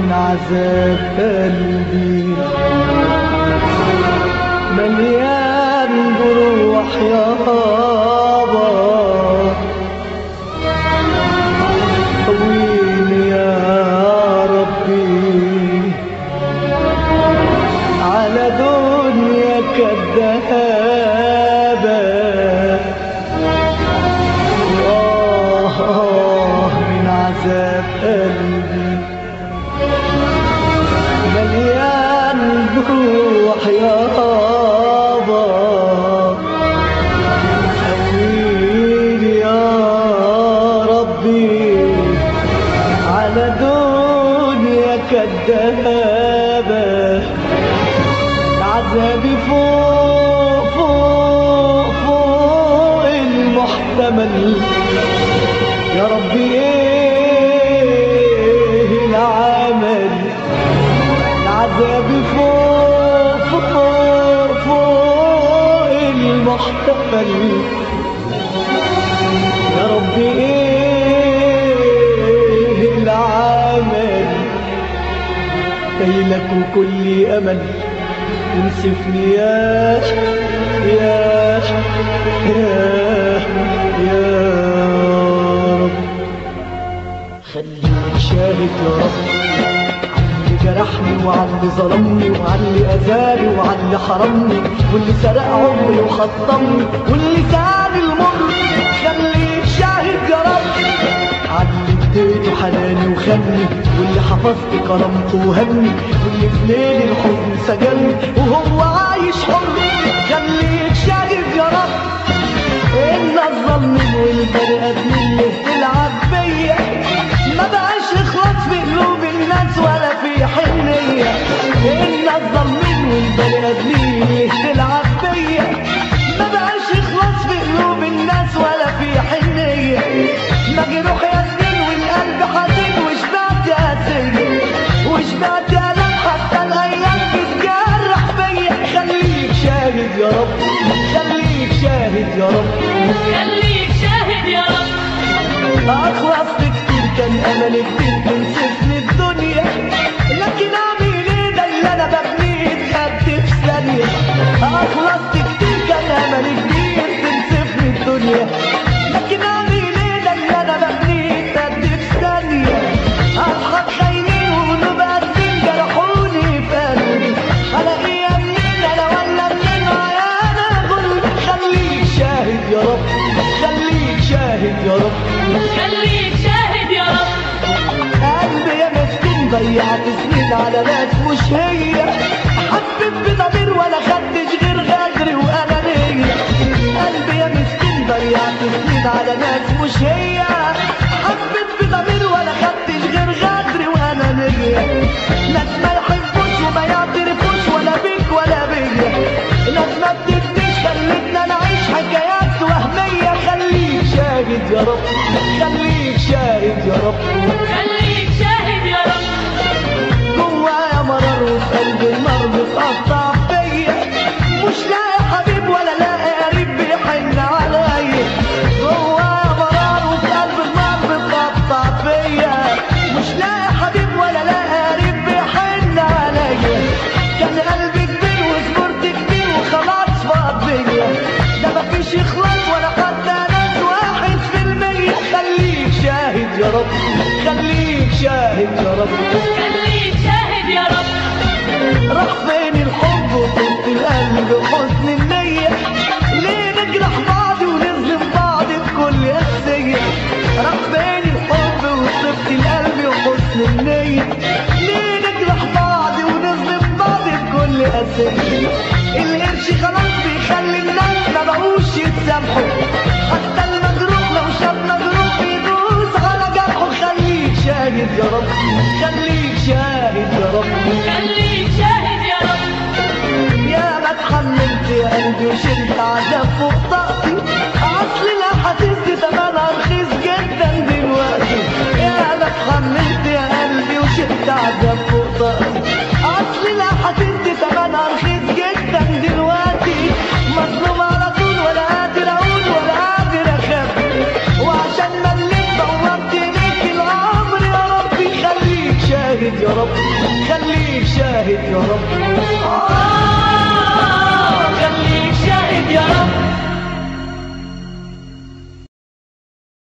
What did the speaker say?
من عذاب قلبي مليان جروح يابا طويل يا ربي على دنيا كدابة آه آه من عذاب قلبي مليان جروح يابا أويل يا ربي على دنيا كدابة عذابي فوق فوق فوق المحتمل يا ربي ايه العمل عذابي فوق فوق فوق المحتمل يا ربي ايه العمل لك وكل امل تنسفني يا يا يا يا رب خليني شاهد يا رب عاللي جرحني وعاللي ظلمني وعاللي اذاني وعاللي حرمني واللي سرق عمري وخطمني واللي ساني المر خليك شاهد يا رب عاللي اديته حناني وخلني واللي حفظت كرامته وهمني واللي في ليل الحزن سجني وهو عايش حر خليك شاهد يا رب ان الظالمين والبني ادمين اللي بتلعب بيا ما بقاش اخلاص في قلوب الناس ولا في حنيه ان الظالمين والبني ادمين اللي بتلعب بيا ما بقاش اخلاص في قلوب الناس ولا في حنيه مجروح يا سنين والقلب حزين وشبعت يا سنين وشبعت يا لم حتى الايام بتجرح بيا خليك شاهد يا رب خليك شاهد يا رب خليك شاهد يا رب أخلصت كتير كان أمل كتير تنسفني الدنيا لكن أعمل إيه ده اللي أنا ببنيه اتخدت في ثانية أخلصت كتير كان أمل كتير تنسفني الدنيا لكن أعمل إيه ده اللي أنا ببنيه اتخدت في ثانية أصحاب خاينين وقلوب قاسين جرحوني في قلبي ألاقيها منين أنا ولا منين أنا أقول خليك شاهد يا رب خليك شاهد يا رب خليك شاهد يا رب قلبي يا مسكين ضيعت سنين على ناس مش هي حبيت بضمير ولا خدتش غير غدر وانانية قلبي يا مسكين ضيعت سنين على ناس مش هي حبيت بضمير ولا خدتش غير غدر وانانية ناس ما يحبوش وما يعترفوش ولا بيك ولا بيا ناس ما بتديش خلتنا نعيش حكايات وهمية خليك شاهد يا رب خليك شاهد يا رب خليك شاهد يا رب جوايا مرار وفي قلبي النار بتقطع فيا مش لاقي حبيب ولا لاقي قريب بيحن عليا جوايا مرار وفي قلبي النار بتقطع فيا مش لاقي حبيب ولا لاقي قريب بيحن عليا كان قلبي كبير وصبرت كتير وخلاص فاض بيا ده مفيش اخلاص ولا حتى ناس واحد في المية خليك شاهد يا رب خليك شاهد يا رب خليك شاهد يا رب راح فين الحب وطلت القلب حسن النية ليه نجرح بعض ونظلم بعض بكل قسية راح فين الحب وطلت القلب وحسن النية ليه نجرح بعض ونظلم بعض بكل قسية القرش خلاص بيخلي الناس ما بقوش يتسامحوا حتى المجروح لو شاف مجروح يدوس على جرحه خليك شاهد يا رب خليك شاهد يا رب خليك شاهد يا رب يا ما اتحملت يا قلبي وشلت عذاب فوق طاقتي اصل لا حسيت تمنها رخيص جدا دلوقتي يا ما اتحملت يا قلبي وشلت عذاب فوق طاقتي اصل لا حسيت تمنها رخيص جدا دلوقتي مظلوم على طول ولا قادر اقول ولا قادر اخبي وعشان مليت بورت ليك العمر يا ربي خليك شاهد يا رب يا رب